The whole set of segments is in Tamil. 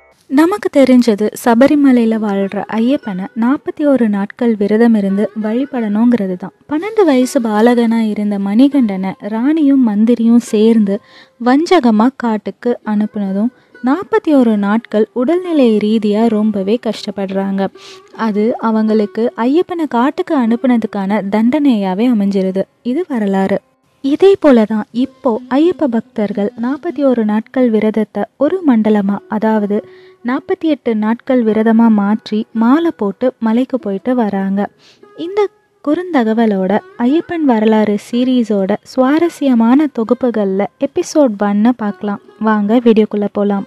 நமக்கு தெரிஞ்சது சபரிமலையில் வாழ்கிற ஐயப்பனை நாற்பத்தி ஒரு நாட்கள் விரதம் இருந்து வழிபடணுங்கிறது தான் பன்னெண்டு வயசு பாலகனாக இருந்த மணிகண்டனை ராணியும் மந்திரியும் சேர்ந்து வஞ்சகமாக காட்டுக்கு அனுப்புனதும் நாற்பத்தி ஒரு நாட்கள் உடல்நிலை ரீதியாக ரொம்பவே கஷ்டப்படுறாங்க அது அவங்களுக்கு ஐயப்பனை காட்டுக்கு அனுப்புனதுக்கான தண்டனையாகவே அமைஞ்சிருது இது வரலாறு இதே போல தான் இப்போ ஐயப்ப பக்தர்கள் நாற்பத்தி ஒரு நாட்கள் விரதத்தை ஒரு மண்டலமாக அதாவது நாற்பத்தி எட்டு நாட்கள் விரதமாக மாற்றி மாலை போட்டு மலைக்கு போயிட்டு வராங்க இந்த குறுந்தகவலோட ஐயப்பன் வரலாறு சீரீஸோட சுவாரஸ்யமான தொகுப்புகளில் எபிசோட் ஒன்னு பார்க்கலாம் வாங்க வீடியோக்குள்ளே போகலாம்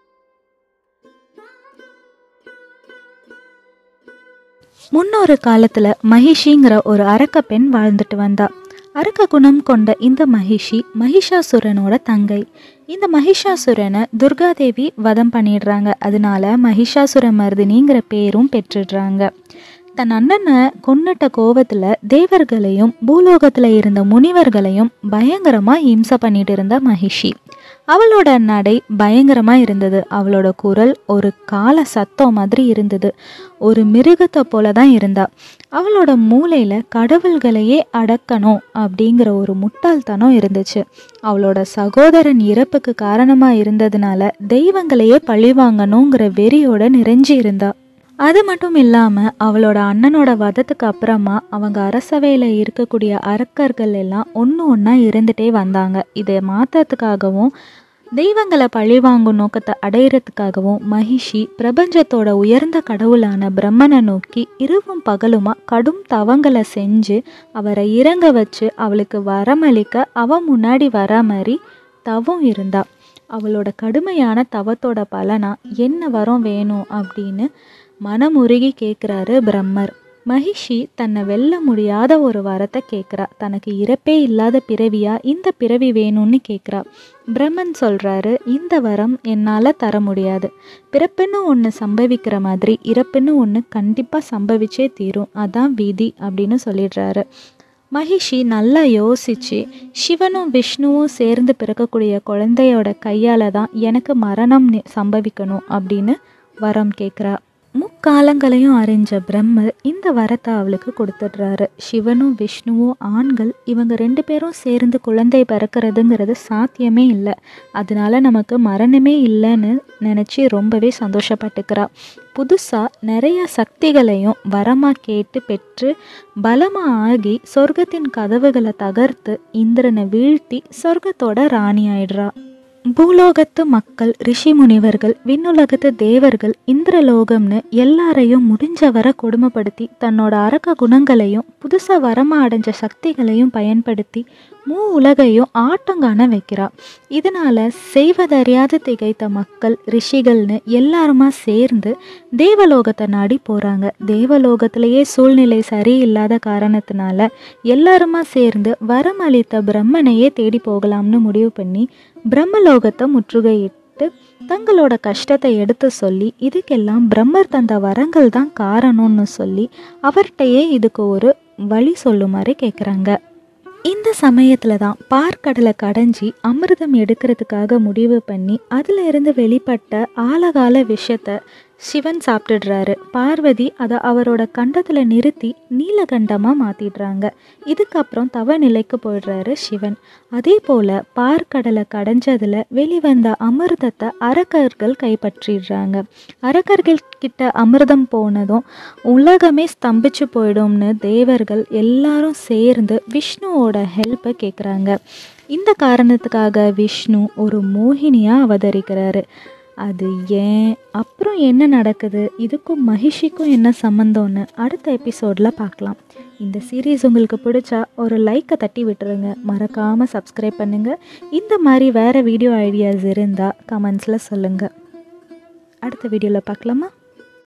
முன்னொரு காலத்தில் மகிஷிங்கிற ஒரு அரக்க பெண் வாழ்ந்துட்டு வந்தா அரக்க குணம் கொண்ட இந்த மகிஷி மகிஷாசுரனோட தங்கை இந்த மகிஷாசுரனை துர்காதேவி வதம் பண்ணிடுறாங்க அதனால மகிஷாசுர மர்தினிங்கிற பேரும் பெற்றுடுறாங்க தன் அண்ணனை கொன்னுட்ட கோவத்தில் தேவர்களையும் பூலோகத்தில் இருந்த முனிவர்களையும் பயங்கரமாக இம்சை பண்ணிட்டு இருந்த மகிஷி அவளோட நடை பயங்கரமாக இருந்தது அவளோட குரல் ஒரு கால சத்தம் மாதிரி இருந்தது ஒரு மிருகத்தை போல தான் இருந்தா அவளோட மூளையில் கடவுள்களையே அடக்கணும் அப்படிங்கிற ஒரு முட்டாள்தனம் இருந்துச்சு அவளோட சகோதரன் இறப்புக்கு காரணமாக இருந்ததுனால தெய்வங்களையே பழிவாங்கணுங்கிற வெறியோட நிறைஞ்சு இருந்தா அது மட்டும் இல்லாமல் அவளோட அண்ணனோட வதத்துக்கு அப்புறமா அவங்க அரசவையில் இருக்கக்கூடிய அரக்கர்கள் எல்லாம் ஒன்று ஒன்றா இருந்துகிட்டே வந்தாங்க இதை மாற்றுறதுக்காகவும் தெய்வங்களை பழிவாங்கும் நோக்கத்தை அடையிறதுக்காகவும் மகிஷி பிரபஞ்சத்தோட உயர்ந்த கடவுளான பிரம்மனை நோக்கி இரவும் பகலுமா கடும் தவங்களை செஞ்சு அவரை இறங்க வச்சு அவளுக்கு வரமளிக்க அவ முன்னாடி வர மாதிரி தவம் இருந்தா அவளோட கடுமையான தவத்தோட பலனா என்ன வரம் வேணும் அப்படின்னு மனமுருகி கேட்குறாரு பிரம்மர் மகிஷி தன்னை வெல்ல முடியாத ஒரு வரத்தை கேட்குறா தனக்கு இறப்பே இல்லாத பிறவியா இந்த பிறவி வேணும்னு கேட்குறா பிரம்மன் சொல்கிறாரு இந்த வரம் என்னால் தர முடியாது பிறப்புன்னு ஒன்று சம்பவிக்கிற மாதிரி இறப்புன்னு ஒன்று கண்டிப்பாக சம்பவிச்சே தீரும் அதான் விதி அப்படின்னு சொல்லிடுறாரு மகிஷி நல்லா யோசிச்சு சிவனும் விஷ்ணுவும் சேர்ந்து பிறக்கக்கூடிய குழந்தையோட கையால் தான் எனக்கு மரணம் சம்பவிக்கணும் அப்படின்னு வரம் கேட்குறா முக்காலங்களையும் அறிஞ்ச பிரம்மர் இந்த வரத்தை அவளுக்கு கொடுத்துடுறாரு சிவனும் விஷ்ணுவும் ஆண்கள் இவங்க ரெண்டு பேரும் சேர்ந்து குழந்தை பிறக்கிறதுங்கிறது சாத்தியமே இல்லை அதனால நமக்கு மரணமே இல்லைன்னு நினச்சி ரொம்பவே சந்தோஷப்பட்டுக்கிறா புதுசாக நிறைய சக்திகளையும் வரமாக கேட்டு பெற்று பலமாக ஆகி சொர்க்கத்தின் கதவுகளை தகர்த்து இந்திரனை வீழ்த்தி சொர்க்கத்தோட ராணி ஆயிடுறா பூலோகத்து மக்கள் ரிஷி முனிவர்கள் விண்ணுலகத்து தேவர்கள் இந்திரலோகம்னு எல்லாரையும் முடிஞ்ச வர கொடுமைப்படுத்தி தன்னோட அரக்க குணங்களையும் புதுசாக வரமா அடைஞ்ச சக்திகளையும் பயன்படுத்தி மூ உலகையும் ஆட்டங்காண வைக்கிறா இதனால செய்வதறியாது திகைத்த மக்கள் ரிஷிகள்னு எல்லாருமா சேர்ந்து தேவலோகத்தை நாடி போகிறாங்க தேவலோகத்திலேயே சூழ்நிலை சரியில்லாத காரணத்தினால எல்லாருமா சேர்ந்து வரமளித்த பிரம்மனையே தேடி போகலாம்னு முடிவு பண்ணி பிரம்மலோகத்தை முற்றுகையிட்டு தங்களோட கஷ்டத்தை எடுத்து சொல்லி இதுக்கெல்லாம் பிரம்மர் தந்த வரங்கள் தான் காரணம்னு சொல்லி அவர்கிட்டயே இதுக்கு ஒரு வழி சொல்லுமாறு கேட்குறாங்க இந்த சமயத்தில் தான் பார்க்கடலை கடைஞ்சி அமிர்தம் எடுக்கிறதுக்காக முடிவு பண்ணி அதில் இருந்து வெளிப்பட்ட ஆழகால விஷத்தை சிவன் சாப்பிட்டுடுறாரு பார்வதி அதை அவரோட கண்டத்தில் நிறுத்தி நீலகண்டமாக மாற்றிடுறாங்க இதுக்கப்புறம் தவ நிலைக்கு போயிடுறாரு சிவன் அதே போல் பார்க்கடலை கடைஞ்சதில் வெளிவந்த அமிர்தத்தை அரக்கர்கள் கைப்பற்றிடுறாங்க அரக்கர்கள் கிட்ட அமிர்தம் போனதும் உலகமே ஸ்தம்பிச்சு போயிடும்னு தேவர்கள் எல்லாரும் சேர்ந்து விஷ்ணுவோட ஹெல்ப்பை கேட்குறாங்க இந்த காரணத்துக்காக விஷ்ணு ஒரு மோகினியாக அவதரிக்கிறாரு அது ஏன் அப்புறம் என்ன நடக்குது இதுக்கும் மகிஷிக்கும் என்ன சம்மந்தம்னு அடுத்த எபிசோடில் பார்க்கலாம் இந்த சீரீஸ் உங்களுக்கு பிடிச்சா ஒரு லைக்கை தட்டி விட்டுருங்க மறக்காமல் சப்ஸ்கிரைப் பண்ணுங்கள் இந்த மாதிரி வேறு வீடியோ ஐடியாஸ் இருந்தால் கமெண்ட்ஸில் சொல்லுங்கள் அடுத்த வீடியோவில் பார்க்கலாமா